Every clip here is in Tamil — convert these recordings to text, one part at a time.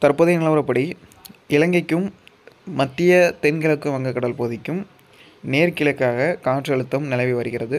தற்போதைய நிலவரப்படி இலங்கைக்கும் மத்திய தென்கிழக்கு வங்கக்கடல் பகுதிக்கும் நேர்கிழக்காக காற்றழுத்தம் நிலவி வருகிறது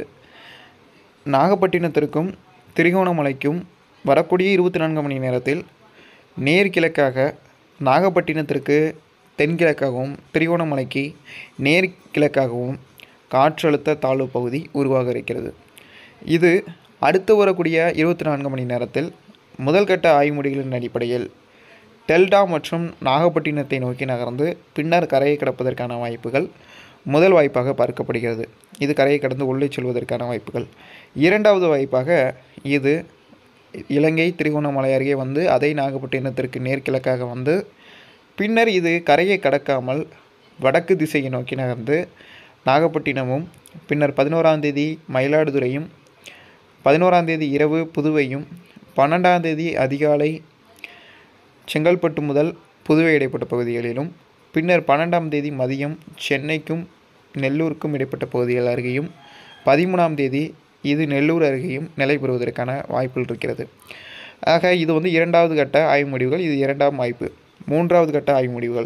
நாகப்பட்டினத்திற்கும் திரிகோணமலைக்கும் வரக்கூடிய இருபத்தி நான்கு மணி நேரத்தில் நேர்கிழக்காக நாகப்பட்டினத்திற்கு தென்கிழக்காகவும் திரிகோணமலைக்கு நேர்கிழக்காகவும் காற்றழுத்த தாழ்வு பகுதி உருவாக இருக்கிறது இது அடுத்து வரக்கூடிய இருபத்தி நான்கு மணி நேரத்தில் முதல்கட்ட ஆய்வுமுடிகளின் அடிப்படையில் டெல்டா மற்றும் நாகப்பட்டினத்தை நோக்கி நகர்ந்து பின்னர் கரையை கடப்பதற்கான வாய்ப்புகள் முதல் வாய்ப்பாக பார்க்கப்படுகிறது இது கரையை கடந்து உள்ளே செல்வதற்கான வாய்ப்புகள் இரண்டாவது வாய்ப்பாக இது இலங்கை திரிகோணமலை அருகே வந்து அதை நாகப்பட்டினத்திற்கு நேர்கிழக்காக வந்து பின்னர் இது கரையை கடக்காமல் வடக்கு திசையை நோக்கி நகர்ந்து நாகப்பட்டினமும் பின்னர் பதினோராம் தேதி மயிலாடுதுறையும் பதினோராம் தேதி இரவு புதுவையும் பன்னெண்டாம் தேதி அதிகாலை செங்கல்பட்டு முதல் புதுவை இடைப்பட்ட பகுதிகளிலும் பின்னர் பன்னெண்டாம் தேதி மதியம் சென்னைக்கும் நெல்லூருக்கும் இடைப்பட்ட பகுதிகள் அருகேயும் பதிமூணாம் தேதி இது நெல்லூர் அருகேயும் நிலை பெறுவதற்கான வாய்ப்புகள் இருக்கிறது ஆக இது வந்து இரண்டாவது கட்ட ஆய்வு முடிவுகள் இது இரண்டாம் வாய்ப்பு மூன்றாவது கட்ட ஆய்வு முடிவுகள்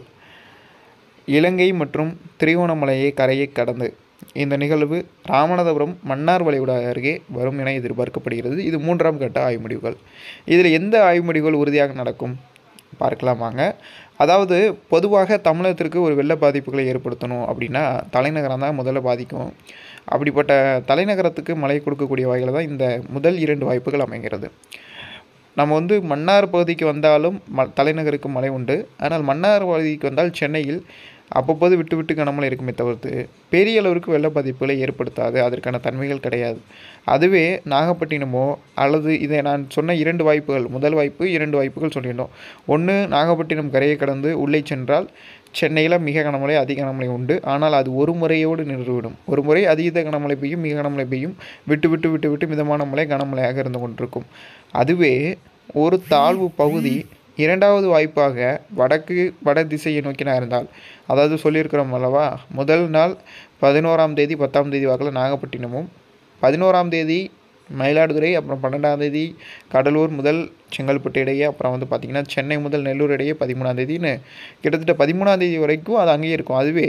இலங்கை மற்றும் திரிகோணமலையை கரையை கடந்து இந்த நிகழ்வு ராமநாதபுரம் மன்னார் வளைகுடா அருகே வரும் என எதிர்பார்க்கப்படுகிறது இது மூன்றாம் கட்ட ஆய்வு முடிவுகள் இதில் எந்த ஆய்வு முடிவுகள் உறுதியாக நடக்கும் பார்க்கலாம் வாங்க அதாவது பொதுவாக தமிழகத்திற்கு ஒரு வெள்ள பாதிப்புகளை ஏற்படுத்தணும் அப்படின்னா தலைநகரம் தான் முதல்ல பாதிக்கும் அப்படிப்பட்ட தலைநகரத்துக்கு மழை கொடுக்கக்கூடிய வகையில் தான் இந்த முதல் இரண்டு வாய்ப்புகள் அமைகிறது நம்ம வந்து மன்னார் பகுதிக்கு வந்தாலும் ம தலைநகருக்கு மழை உண்டு ஆனால் மன்னார் பகுதிக்கு வந்தால் சென்னையில் அப்பப்போது விட்டு விட்டு கனமழை இருக்குமே தவிர்த்து பெரிய அளவிற்கு வெள்ள பாதிப்புகளை ஏற்படுத்தாது அதற்கான தன்மைகள் கிடையாது அதுவே நாகப்பட்டினமோ அல்லது இதை நான் சொன்ன இரண்டு வாய்ப்புகள் முதல் வாய்ப்பு இரண்டு வாய்ப்புகள் சொல்லியிருந்தோம் ஒன்று நாகப்பட்டினம் கரையை கடந்து உள்ளே சென்றால் சென்னையில் மிக கனமழை அதிக கனமழை உண்டு ஆனால் அது ஒரு முறையோடு நின்றுவிடும் ஒரு முறை அதீத கனமழை பெய்யும் மிக கனமழை பெய்யும் விட்டு விட்டு விட்டு விட்டு மிதமான மழை கனமழையாக இருந்து கொண்டிருக்கும் அதுவே ஒரு தாழ்வு பகுதி இரண்டாவது வாய்ப்பாக வடக்கு வட திசையை நோக்கி நகர்ந்தால் அதாவது சொல்லியிருக்கிறோம் அல்லவா முதல் நாள் பதினோராம் தேதி பத்தாம் தேதி வாக்கில் நாகப்பட்டினமும் பதினோராம் தேதி மயிலாடுதுறை அப்புறம் பன்னெண்டாம் தேதி கடலூர் முதல் செங்கல்பட்டு இடையே அப்புறம் வந்து பார்த்திங்கன்னா சென்னை முதல் நெல்லூர் இடையே பதிமூணாம் தேதின்னு கிட்டத்தட்ட பதிமூணாம் தேதி வரைக்கும் அது அங்கேயே இருக்கும் அதுவே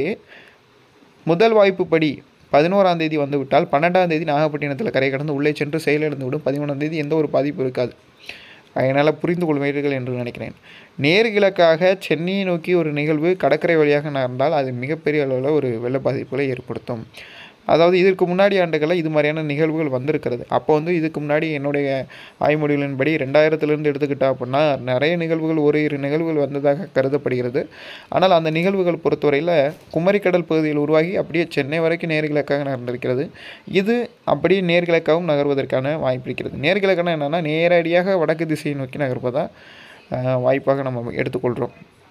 முதல் வாய்ப்பு படி பதினோராம் தேதி வந்து விட்டால் பன்னெண்டாம் தேதி நாகப்பட்டினத்தில் கரை கடந்து உள்ளே சென்று செயலிழந்து விடும் பதிமூணாம் தேதி எந்த ஒரு பாதிப்பு இருக்காது அதனால் புரிந்து கொள்வீர்கள் என்று நினைக்கிறேன் நேர்கிழக்காக சென்னையை நோக்கி ஒரு நிகழ்வு கடற்கரை வழியாக நடந்தால் அது மிகப்பெரிய அளவில் ஒரு வெள்ள பாதிப்புகளை ஏற்படுத்தும் அதாவது இதற்கு முன்னாடி ஆண்டுகளில் இது மாதிரியான நிகழ்வுகள் வந்திருக்கிறது அப்போ வந்து இதுக்கு முன்னாடி என்னுடைய ஆய்மொழிகளின்படி ரெண்டாயிரத்துலேருந்து எடுத்துக்கிட்டா அப்படின்னா நிறைய நிகழ்வுகள் ஒரு இரு நிகழ்வுகள் வந்ததாக கருதப்படுகிறது ஆனால் அந்த நிகழ்வுகள் பொறுத்தவரையில் குமரிக்கடல் பகுதியில் உருவாகி அப்படியே சென்னை வரைக்கும் நேர்கிழக்காக நடந்திருக்கிறது இது அப்படியே நேர்கிழக்காகவும் நகர்வதற்கான வாய்ப்பு இருக்கிறது நேர்கிழக்கான என்னென்னா நேரடியாக வடக்கு திசையை நோக்கி நகர்வதாக வாய்ப்பாக நம்ம எடுத்துக்கொள்கிறோம்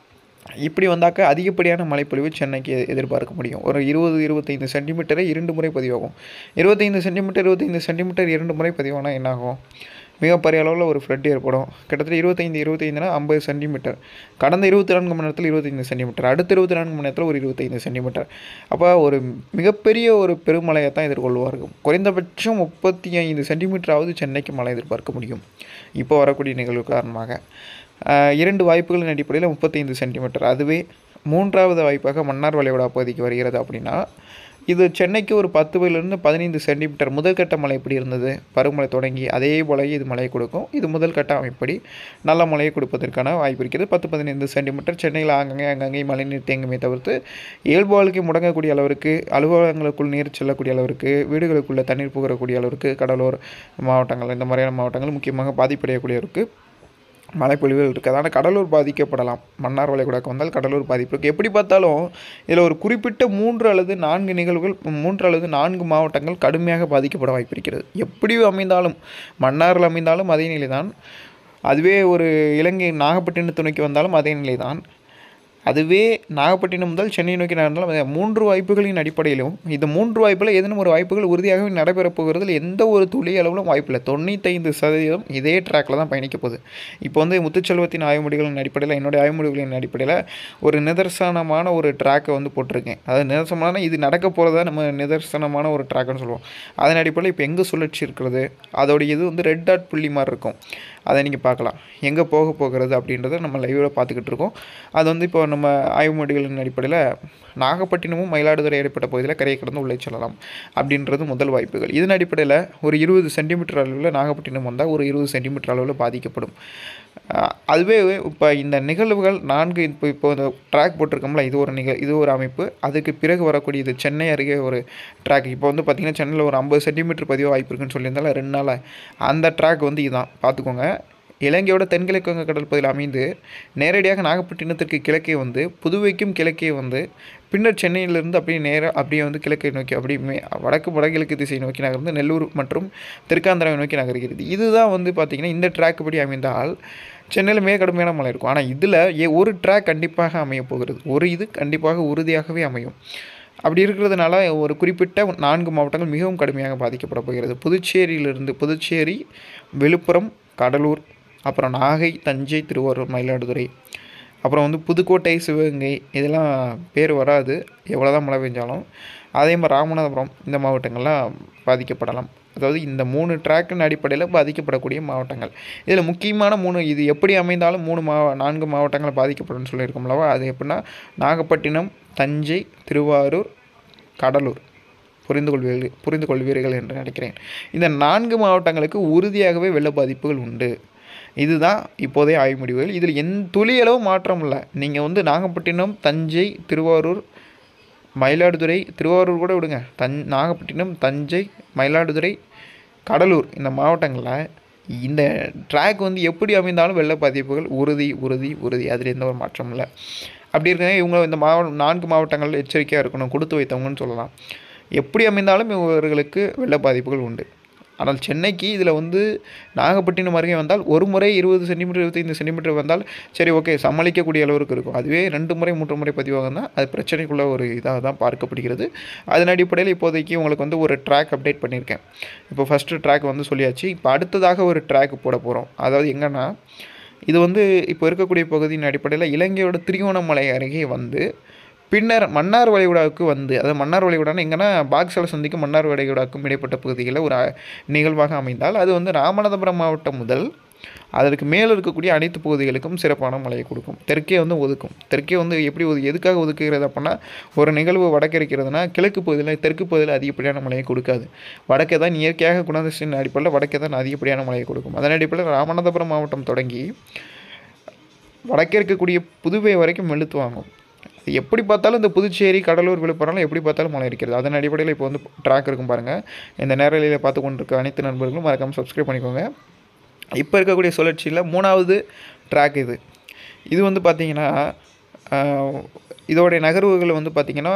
இப்படி வந்தாக்க அதிகப்படியான மழைப்பொழிவு சென்னைக்கு எதிர்பார்க்க முடியும் ஒரு இருபது இருபத்தைந்து சென்டிமீட்டரை இரண்டு முறை பதிவாகும் இருபத்தைந்து சென்டிமீட்டர் இருபத்தைந்து சென்டிமீட்டர் இரண்டு முறை பதிவானா என்னாகும் மிகப்பெரிய அளவில் ஒரு ஃப்ளட் ஏற்படும் கிட்டத்தட்ட இருபத்தைந்து இருபத்தைந்துனா ஐம்பது சென்டிமீட்டர் கடந்த இருபத்தி நான்கு மணி நேரத்தில் இருபத்தைந்து சென்டிமீட்டர் அடுத்த இருபத்தி நான்கு மணி நேரத்தில் ஒரு இருபத்தைந்து சென்டிமீட்டர் அப்போ ஒரு மிகப்பெரிய ஒரு பெருமழையை தான் எதிர்கொள்வார்கள் குறைந்தபட்சம் முப்பத்தி ஐந்து சென்டிமீட்டராவது சென்னைக்கு மழை எதிர்பார்க்க முடியும் இப்போ வரக்கூடிய நிகழ்வு காரணமாக இரண்டு வாய்ப்புகளின் அடிப்படையில் முப்பத்தைந்து சென்டிமீட்டர் அதுவே மூன்றாவது வாய்ப்பாக மன்னார் வளைகுடா பகுதிக்கு வருகிறது அப்படின்னா இது சென்னைக்கு ஒரு பத்து வயலிருந்து பதினைந்து சென்டிமீட்டர் முதல்கட்ட மழை எப்படி இருந்தது பருவமழை தொடங்கி அதே போல இது மழையை கொடுக்கும் இது முதல் கட்ட அமைப்படி நல்ல மழையை கொடுப்பதற்கான வாய்ப்பு இருக்கிறது பத்து பதினைந்து சென்டிமீட்டர் சென்னையில் ஆங்கங்கே அங்கங்கே மழைநீர் தேங்குமே தவிர்த்து இயல்பு வாழ்க்கை முடங்கக்கூடிய அளவிற்கு அலுவலகங்களுக்குள் நீர் செல்லக்கூடிய அளவிற்கு வீடுகளுக்குள்ளே தண்ணீர் புகரக்கூடிய அளவிற்கு கடலூர் மாவட்டங்கள் இந்த மாதிரியான மாவட்டங்கள் முக்கியமாக பாதிப்படையக்கூடியவருக்கு மழைப்பொழிவுகள் இருக்குது ஆனால் கடலூர் பாதிக்கப்படலாம் மன்னார் வளைகுடாக்கு வந்தால் கடலூர் பாதிப்பு இருக்குது எப்படி பார்த்தாலும் இதில் ஒரு குறிப்பிட்ட மூன்று அல்லது நான்கு நிகழ்வுகள் மூன்று அல்லது நான்கு மாவட்டங்கள் கடுமையாக பாதிக்கப்பட வாய்ப்பு இருக்கிறது எப்படி அமைந்தாலும் மன்னாரில் அமைந்தாலும் அதே நிலை தான் அதுவே ஒரு இலங்கை நாகப்பட்டினம் துணைக்கு வந்தாலும் அதே நிலை தான் அதுவே நாகப்பட்டினம் முதல் சென்னை நோக்கி நடந்தாலும் மூன்று வாய்ப்புகளின் அடிப்படையிலும் இந்த மூன்று வாய்ப்பில் ஏதேனும் ஒரு வாய்ப்புகள் உறுதியாகவே நடைபெறப் போகிறதில் எந்த ஒரு துளி அளவிலும் வாய்ப்பில்லை தொண்ணூத்தைந்து சதவீதம் இதே ட்ராக்கில் தான் பயணிக்க போகுது இப்போ வந்து முத்துச்செல்வத்தின் ஆய்வுமுடிகளின் அடிப்படையில் என்னுடைய ஆய்வுமுடிகளின் அடிப்படையில் ஒரு நிதர்சனமான ஒரு ட்ராக்கை வந்து போட்டிருக்கேன் அது நிதர்சனமான இது நடக்க போகிறதா நம்ம நிதர்சனமான ஒரு ட்ராக்குன்னு சொல்லுவோம் அதன் அடிப்படையில் இப்போ எங்கே சுழற்சி இருக்கிறது அதோடைய இது வந்து ரெட் டாட் புள்ளி மாதிரி இருக்கும் அதை நீங்கள் பார்க்கலாம் எங்கே போக போகிறது அப்படின்றத நம்ம லைவில் பார்த்துக்கிட்டு இருக்கோம் அது வந்து இப்போ நம்ம ஆய்வு முடிவுகளின் அடிப்படையில் நாகப்பட்டினமும் மயிலாடுதுறை இடைப்பட்ட பகுதியில் கரையை கடந்து உள்ளே செல்லலாம் அப்படின்றது முதல் வாய்ப்புகள் இதன் அடிப்படையில் ஒரு இருபது சென்டிமீட்டர் அளவில் நாகப்பட்டினம் வந்தால் ஒரு இருபது சென்டிமீட்டர் அளவில் பாதிக்கப்படும் அஹ் அதுவே இப்போ இந்த நிகழ்வுகள் நான்கு இப்போ இப்போ இந்த ட்ராக் போட்டிருக்கோம்ல இது ஒரு நிக இது ஒரு அமைப்பு அதுக்கு பிறகு வரக்கூடிய இது சென்னை அருகே ஒரு ட்ராக் இப்போ வந்து பார்த்திங்கன்னா சென்னையில் ஒரு ஐம்பது சென்டிமீட்டர் பதிவு வாய்ப்பு இருக்குன்னு சொல்லியிருந்தால ரெண்டு நாளாக அந்த ட்ராக் வந்து இதுதான் பார்த்துக்கோங்க இலங்கையோட தென்கிழக்கு வங்க கடல் பகுதியில் அமைந்து நேரடியாக நாகப்பட்டினத்திற்கு கிழக்கே வந்து புதுவைக்கும் கிழக்கே வந்து பின்னர் சென்னையிலிருந்து அப்படியே நேராக அப்படியே வந்து கிழக்கை நோக்கி அப்படியே மே வடக்கு வடகிழக்கு திசை நோக்கி நகர்ந்து நெல்லூர் மற்றும் திருக்காந்திராவை நோக்கி நகர்கிறது இதுதான் வந்து பார்த்திங்கன்னா இந்த ட்ராக் படி அமைந்தால் சென்னையில் மிக கடுமையான மழை இருக்கும் ஆனால் இதில் ஏ ஒரு ட்ராக் கண்டிப்பாக அமைய போகிறது ஒரு இது கண்டிப்பாக உறுதியாகவே அமையும் அப்படி இருக்கிறதுனால ஒரு குறிப்பிட்ட நான்கு மாவட்டங்கள் மிகவும் கடுமையாக பாதிக்கப்பட போகிறது புதுச்சேரியிலிருந்து புதுச்சேரி விழுப்புரம் கடலூர் அப்புறம் நாகை தஞ்சை திருவாரூர் மயிலாடுதுறை அப்புறம் வந்து புதுக்கோட்டை சிவகங்கை இதெல்லாம் பேர் வராது எவ்வளோ தான் மழை பெஞ்சாலும் அதே மாதிரி ராமநாதபுரம் இந்த மாவட்டங்கள்லாம் பாதிக்கப்படலாம் அதாவது இந்த மூணு ட்ராக்கின் அடிப்படையில் பாதிக்கப்படக்கூடிய மாவட்டங்கள் இதில் முக்கியமான மூணு இது எப்படி அமைந்தாலும் மூணு மாவ நான்கு மாவட்டங்கள் பாதிக்கப்படும் சொல்லியிருக்கோம்லவா அது எப்படின்னா நாகப்பட்டினம் தஞ்சை திருவாரூர் கடலூர் புரிந்து கொள்வீர்கள் புரிந்து கொள்வீர்கள் என்று நினைக்கிறேன் இந்த நான்கு மாவட்டங்களுக்கு உறுதியாகவே வெள்ள பாதிப்புகள் உண்டு இதுதான் இப்போதைய ஆய்வு முடிவுகள் இதில் எந் துளியளவு மாற்றம் இல்லை நீங்கள் வந்து நாகப்பட்டினம் தஞ்சை திருவாரூர் மயிலாடுதுறை திருவாரூர் கூட விடுங்க தன் நாகப்பட்டினம் தஞ்சை மயிலாடுதுறை கடலூர் இந்த மாவட்டங்களில் இந்த ட்ராக் வந்து எப்படி அமைந்தாலும் வெள்ள பாதிப்புகள் உறுதி உறுதி உறுதி அதில் எந்த ஒரு மாற்றமும் இல்லை அப்படி இருக்காங்க இவங்க இந்த மாவ நான்கு மாவட்டங்கள் எச்சரிக்கையாக இருக்கணும் கொடுத்து வைத்தவங்கன்னு சொல்லலாம் எப்படி அமைந்தாலும் இவர்களுக்கு வெள்ள பாதிப்புகள் உண்டு ஆனால் சென்னைக்கு இதில் வந்து நாகப்பட்டினம் அருகே வந்தால் ஒரு முறை இருபது சென்டிமீட்டர் இருபத்தைந்து சென்டிமீட்டர் வந்தால் சரி ஓகே சமாளிக்கக்கூடிய அளவுக்கு இருக்கும் அதுவே ரெண்டு முறை மூன்று முறை பதிவாகுனா அது பிரச்சனைக்குள்ள ஒரு இதாக தான் பார்க்கப்படுகிறது அதன் அடிப்படையில் இப்போதைக்கு உங்களுக்கு வந்து ஒரு ட்ராக் அப்டேட் பண்ணியிருக்கேன் இப்போ ஃபஸ்ட்டு ட்ராக் வந்து சொல்லியாச்சு இப்போ அடுத்ததாக ஒரு ட்ராக் போட போகிறோம் அதாவது எங்கன்னா இது வந்து இப்போ இருக்கக்கூடிய பகுதியின் அடிப்படையில் இலங்கையோட திரிகோணமலை அருகே வந்து பின்னர் மன்னார் வளைகுடாவுக்கு வந்து அதாவது மன்னார் வளைகுடான்னு எங்கன்னா பாக்ஸால சந்திக்கும் மன்னார் வளைகுடாவுக்கும் இடைப்பட்ட பகுதிகளில் ஒரு அ- நிகழ்வாக அமைந்தால் அது வந்து ராமநாதபுரம் மாவட்டம் முதல் அதற்கு மேலே இருக்கக்கூடிய அனைத்து பகுதிகளுக்கும் சிறப்பான மழையை கொடுக்கும் தெற்கே வந்து ஒதுக்கும் தெற்கே வந்து எப்படி ஒது எதுக்காக ஒதுக்குகிறது அப்படின்னா ஒரு நிகழ்வு வடக்கு இருக்கிறதுனா கிழக்கு பகுதியில் தெற்கு பகுதியில் அதிகப்படியான மழையை கொடுக்காது வடக்கே தான் இயற்கையாக குணாதிசயின் அடிப்படையில் வடக்கே தான் அதிகப்படியான மழையை கொடுக்கும் அதன் அடிப்படையில் ராமநாதபுரம் மாவட்டம் தொடங்கி வடக்கே இருக்கக்கூடிய புதுவை வரைக்கும் வெளுத்து வாங்கும் இது எப்படி பார்த்தாலும் இந்த புதுச்சேரி கடலூர் விழுப்புரம்லாம் எப்படி பார்த்தாலும் மழை இருக்கிறது அதன் அடிப்படையில் இப்போ வந்து ட்ராக் இருக்கும் பாருங்கள் இந்த நேரலையில் பார்த்து கொண்டிருக்க அனைத்து நண்பர்களும் மறக்காமல் சப்ஸ்கிரைப் பண்ணிக்கோங்க இப்போ இருக்கக்கூடிய சுழற்சியில் மூணாவது ட்ராக் இது இது வந்து பார்த்திங்கன்னா ஆஹ், இதோடைய நகர்வுகள் வந்து பார்த்திங்கன்னா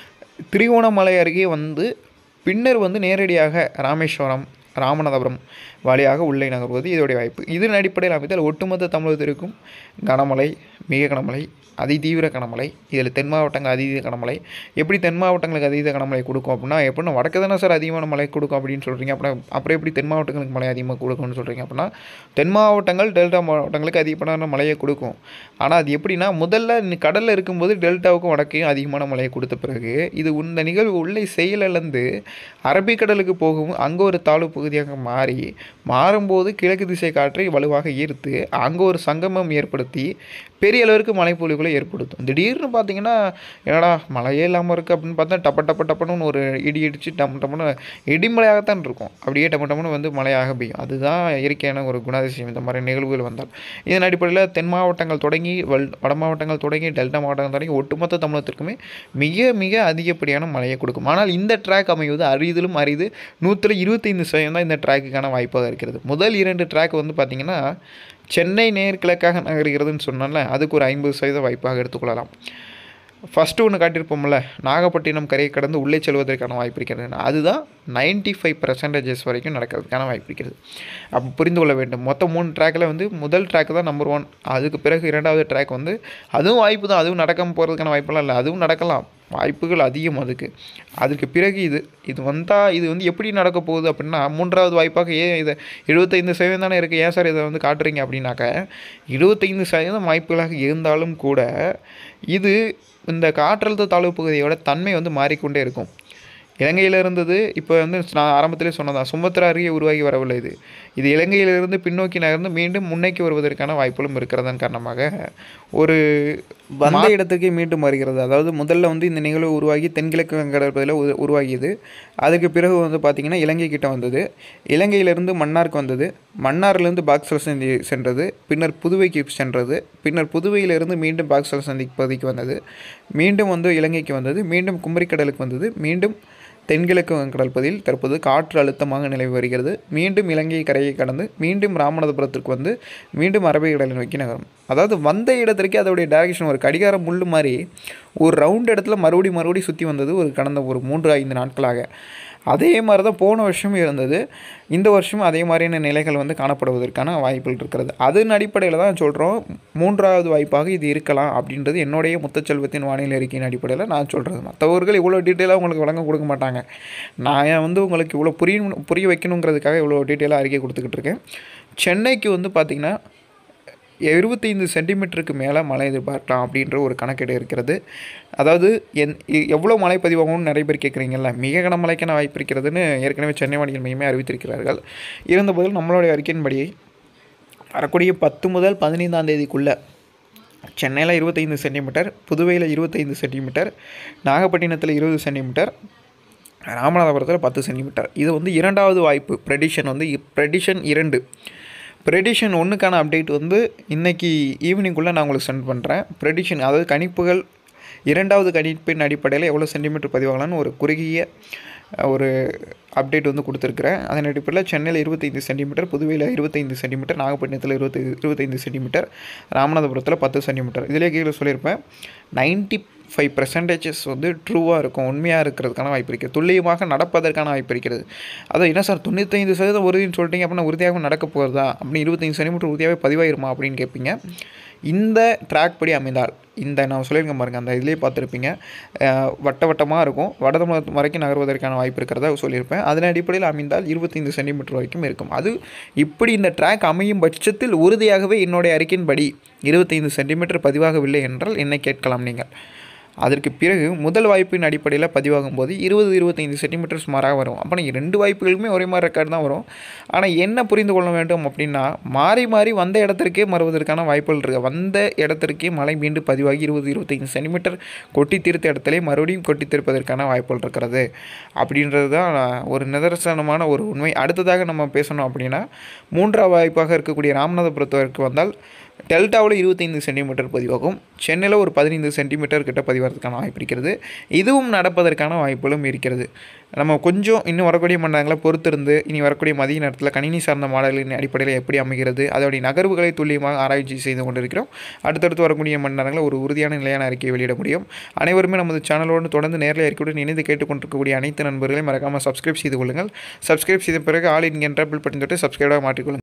திரிகோணமலை அருகே வந்து பின்னர் வந்து நேரடியாக ராமேஸ்வரம் ராமநாதபுரம் வழியாக உள்ளே நகர்வது இதோடைய வாய்ப்பு இதன் அடிப்படையில் அமைத்தால் ஒட்டுமொத்த தமிழகத்திற்கும் கனமழை மிக கனமழை அதிதீவிர கனமழை இதில் தென் மாவட்டங்கள் அதீத கனமழை எப்படி தென் மாவட்டங்களுக்கு அதீத கனமழை கொடுக்கும் அப்படின்னா எப்படின்னா வடக்கு தானே சார் அதிகமான மழை கொடுக்கும் அப்படின்னு சொல்கிறீங்க அப்புறம் அப்புறம் எப்படி தென் மாவட்டங்களுக்கு மழை அதிகமாக கொடுக்கும்னு சொல்கிறீங்க அப்படின்னா தென் மாவட்டங்கள் டெல்டா மாவட்டங்களுக்கு அதிகப்படான மழையை கொடுக்கும் ஆனால் அது எப்படின்னா முதல்ல நீ கடலில் இருக்கும்போது டெல்டாவுக்கும் வடக்கையும் அதிகமான மழையை கொடுத்த பிறகு இது இந்த நிகழ்வு உள்ளே செயலிழந்து அரபிக்கடலுக்கு போகும் அங்கே ஒரு தாழ்வு பகுதியாக மாறி மாறும்போது கிழக்கு திசை காற்றை வலுவாக ஈர்த்து அங்கே ஒரு சங்கமம் ஏற்படுத்தி பெரிய அளவிற்கு மழைப்பொழிவுகளை ஏற்படுத்தும் திடீர்னு பார்த்தீங்கன்னா என்னடா மழையே இல்லாமல் இருக்குது அப்படின்னு பார்த்தா டப்ப டப்ப டப்பன்னு ஒரு இடி இடிச்சு டம் டம்னு இடிமலையாகத்தான் இருக்கும் அப்படியே டம்ம டம்னு வந்து மழையாக பெய்யும் அதுதான் இயற்கையான ஒரு குணாதிசயம் இந்த மாதிரி நிகழ்வுகள் வந்தால் இதன் அடிப்படையில் தென் மாவட்டங்கள் தொடங்கி வல் வட மாவட்டங்கள் தொடங்கி டெல்டா மாவட்டங்கள் தொடங்கி ஒட்டுமொத்த தமிழகத்திற்குமே மிக மிக அதிகப்படியான மழையை கொடுக்கும் ஆனால் இந்த ட்ராக் அமைவது அரிதிலும் அரிது நூற்றில் இருபத்தைந்து சதவீதம் தான் இந்த ட்ராக்குக்கான வாய்ப்பாக இருக்கிறது முதல் இரண்டு ட்ராக் வந்து பார்த்திங்கன்னா சென்னை நேர் கிழக்காக நகர்கிறதுன்னு சொன்னால அதுக்கு ஒரு ஐம்பது சதவீத வாய்ப்பாக எடுத்துக்கொள்ளலாம் ஃபஸ்ட்டு ஒன்று காட்டியிருப்போம்ல நாகப்பட்டினம் கரையை கடந்து உள்ளே செல்வதற்கான வாய்ப்பு இருக்கிறது அதுதான் நைன்ட்டி ஃபைவ் பர்சன்டேஜஸ் வரைக்கும் நடக்கிறதுக்கான வாய்ப்பு இருக்கிறது அப்போ புரிந்து கொள்ள வேண்டும் மொத்தம் மூணு ட்ராக்கில் வந்து முதல் ட்ராக் தான் நம்பர் ஒன் அதுக்கு பிறகு இரண்டாவது ட்ராக் வந்து அதுவும் வாய்ப்பு தான் அதுவும் நடக்காமல் போகிறதுக்கான வாய்ப்பெல்லாம் இல்லை அதுவும் நடக்கலாம் வாய்ப்புகள் அதிகம் அதுக்கு அதுக்கு பிறகு இது இது வந்தால் இது வந்து எப்படி நடக்க போகுது அப்படின்னா மூன்றாவது வாய்ப்பாக ஏன் இதை எழுபத்தைந்து சதவீதம் தானே இருக்குது ஏன் சார் இதை வந்து காட்டுறீங்க அப்படின்னாக்க இருபத்தைந்து சதவீதம் வாய்ப்புகளாக இருந்தாலும் கூட இது இந்த காற்றழுத்த தாழ்வு பகுதியோட தன்மை வந்து மாறிக்கொண்டே இருக்கும் இலங்கையில் இருந்தது இப்போ வந்து நான் ஆரம்பத்திலே சொன்னதான் சுமத்ரா அருகே உருவாகி வரவில்லை இது இது இலங்கையிலிருந்து பின்னோக்கி நகர்ந்து மீண்டும் முன்னோக்கி வருவதற்கான வாய்ப்புகளும் இருக்கிறதன் காரணமாக ஒரு வந்த இடத்துக்கே மீண்டும் வருகிறது அதாவது முதல்ல வந்து இந்த நிகழ்வு உருவாகி தென்கிழக்கு வங்கடற்பகுதியில் உரு- உருவாகியது அதுக்கு பிறகு வந்து பார்த்திங்கன்னா இலங்கை கிட்ட வந்தது இலங்கையிலிருந்து மன்னாருக்கு வந்தது மன்னார்லேருந்து பாக்ஸல் சந்தி சென்றது பின்னர் புதுவைக்கு சென்றது பின்னர் புதுவையிலிருந்து மீண்டும் பாக்ஸல் சந்தி பகுதிக்கு வந்தது மீண்டும் வந்து இலங்கைக்கு வந்தது மீண்டும் குமரிக்கடலுக்கு வந்தது மீண்டும் தென்கிழக்கு வங்கடல் பகுதியில் தற்போது காற்று அழுத்தமாக நிலவி வருகிறது மீண்டும் இலங்கை கரையை கடந்து மீண்டும் ராமநாதபுரத்திற்கு வந்து மீண்டும் அரபிக்கடலை நோக்கி நகரும் அதாவது வந்த இடத்திற்கே அதோடைய டைரக்ஷன் ஒரு கடிகார முள்ளு மாதிரி ஒரு ரவுண்ட் இடத்துல மறுபடி மறுபடி சுற்றி வந்தது ஒரு கடந்த ஒரு மூன்று ஐந்து நாட்களாக அதே மாதிரி தான் போன வருஷம் இருந்தது இந்த வருஷம் அதே மாதிரியான நிலைகள் வந்து காணப்படுவதற்கான வாய்ப்புகள் இருக்கிறது அதன் அடிப்படையில் தான் சொல்கிறோம் மூன்றாவது வாய்ப்பாக இது இருக்கலாம் அப்படின்றது என்னுடைய முத்தச்செல்வத்தின் வானிலை அறிக்கையின் அடிப்படையில் நான் சொல்கிறது மற்றவர்கள் இவ்வளோ டீட்டெயிலாக உங்களுக்கு வழங்க கொடுக்க மாட்டாங்க நான் வந்து உங்களுக்கு இவ்வளோ புரியணும் புரிய வைக்கணுங்கிறதுக்காக இவ்வளோ டீட்டெயிலாக அறிக்கை கொடுத்துக்கிட்டு இருக்கேன் சென்னைக்கு வந்து பார்த்திங்கன்னா இருபத்தைந்து சென்டிமீட்டருக்கு மேலே மழை எதிர்பார்க்கலாம் அப்படின்ற ஒரு கணக்கீடு இருக்கிறது அதாவது என் எ- எவ்வளோ மழை பதிவாகும்னு நிறைய பேர் கேட்குறீங்கல்ல மிக கனமழைக்கான வாய்ப்பு இருக்கிறதுன்னு ஏற்கனவே சென்னை வானிலை மையமே அறிவித்திருக்கிறார்கள் இருந்தபோதில் நம்மளுடைய அறிக்கையின்படி வரக்கூடிய பத்து முதல் பதினைந்தாம் தேதிக்குள்ளே சென்னையில் இருபத்தைந்து சென்டிமீட்டர் புதுவையில் இருபத்தைந்து சென்டிமீட்டர் நாகப்பட்டினத்தில் இருபது சென்டிமீட்டர் ராமநாதபுரத்தில் பத்து சென்டிமீட்டர் இது வந்து இரண்டாவது வாய்ப்பு ப்ரெடிஷன் வந்து ப்ரெடிஷன் இரண்டு ப்ரெடிஷன் ஒன்றுக்கான அப்டேட் வந்து இன்றைக்கி ஈவினிங்குள்ளே நான் உங்களுக்கு சென்ட் பண்ணுறேன் ப்ரெடிஷன் அதாவது கணிப்புகள் இரண்டாவது கணிப்பின் அடிப்படையில் எவ்வளோ சென்டிமீட்டர் பதிவாகலான்னு ஒரு குறுகிய அஹ், ஒரு அப்டேட் வந்து கொடுத்துருக்குறேன் அதன் அடிப்படையில் சென்னையில் இருபத்தைந்து சென்டிமீட்டர் புதுவையில் இருபத்தைந்து சென்டிமீட்டர் நாகப்பட்டினத்தில் இருபத்தி இருபத்தைந்து சென்டிமீட்டர் ராமநாதபுரத்தில் பத்து சென்டிமீட்டர் இதிலே கீழே சொல்லியிருப்பேன் நைன்ட்டி ஃபைவ் பர்சன்டேஜஸ் வந்து ட்ரூவாக இருக்கும் உண்மையாக இருக்கிறதுக்கான வாய்ப்பு இருக்குது துல்லியமாக நடப்பதற்கான வாய்ப்பு இருக்கிறது அதான் என்ன சார் தொண்ணூத்தைந்து சதவீதம் உறுதின்னு சொல்லிட்டீங்க அப்படின்னா உறுதியாக நடக்க போகிறதா அப்படின்னு இருபத்தைந்து சென்டிமீட்டர் உறுதியாகவே பதிவாயிருமா அப்படின்னு கேட்பீங்க இந்த ட்ராக் படி அமைந்தால் இந்த நான் சொல்லியிருக்கேன் பாருங்க அந்த இதிலே பார்த்துருப்பீங்க அஹ், வட்ட வட்டமாக இருக்கும் வடதமிழகம் வரைக்கும் நகர்வதற்கான வாய்ப்பு இருக்கிறதா சொல்லியிருப்பேன் அதன் அடிப்படையில் அமைந்தால் இருபத்தைந்து சென்டிமீட்டர் வரைக்கும் இருக்கும் அது இப்படி இந்த ட்ராக் அமையும் பட்சத்தில் உறுதியாகவே என்னுடைய அறிக்கையின்படி இருபத்தைந்து சென்டிமீட்டர் பதிவாகவில்லை என்றால் என்னை கேட்கலாம் நீங்கள் அதற்கு பிறகு முதல் வாய்ப்பின் அடிப்படையில் பதிவாகும் போது இருபது இருபத்தைந்து சென்டிமீட்டர் சுமாராக வரும் அப்போ நீங்கள் ரெண்டு வாய்ப்புகளுமே ஒரே மாதிரி ரெக்கார்டு தான் வரும் ஆனால் என்ன புரிந்து கொள்ள வேண்டும் அப்படின்னா மாறி மாறி வந்த இடத்திற்கே மறுவதற்கான வாய்ப்புகள் இருக்குது வந்த இடத்திற்கே மழை மீண்டும் பதிவாகி இருபது இருபத்தைந்து சென்டிமீட்டர் கொட்டி தீர்த்த இடத்திலே மறுபடியும் கொட்டி தீர்ப்பதற்கான வாய்ப்புகள் இருக்கிறது அப்படின்றது தான் ஒரு நிதர்சனமான ஒரு உண்மை அடுத்ததாக நம்ம பேசணும் அப்படின்னா மூன்றாவது வாய்ப்பாக இருக்கக்கூடிய ராமநாதபுரத்திற்கு வந்தால் டெல்டாவில் இருபத்தைந்து சென்டிமீட்டர் பதிவாகும் சென்னையில் ஒரு பதினைந்து சென்டிமீட்டர் கிட்ட பதிவாகிறதுக்கான வாய்ப்பு இருக்கிறது இதுவும் நடப்பதற்கான வாய்ப்புகளும் இருக்கிறது நம்ம கொஞ்சம் இன்னும் வரக்கூடிய மண்டலங்களை பொறுத்திருந்து இனி வரக்கூடிய மதிய நேரத்தில் கணினி சார்ந்த மாடல்களின் அடிப்படையில் எப்படி அமைகிறது அதோடைய நகர்வுகளை துல்லியமாக ஆராய்ச்சி செய்து கொண்டிருக்கிறோம் அடுத்தடுத்து வரக்கூடிய மண்டலங்களில் ஒரு உறுதியான நிலையான அறிக்கையை வெளியிட முடியும் அனைவருமே நமது சேனலோடு தொடர்ந்து நேரில் அறிக்கையுடன் இணைந்து கேட்டுக்கொண்டிருக்கக்கூடிய அனைத்து நண்பர்களையும் மறக்காமல் சப்ஸ்கிரைப் செய்து கொள்ளுங்கள் சப்ஸ்கிரைப் செய்த பிறகு ஆல் என்கின்ற பில் பட்டன் தொட்டு சப்ஸ்கிரைபாக மாற்றிக்கொள்ளுங்கள்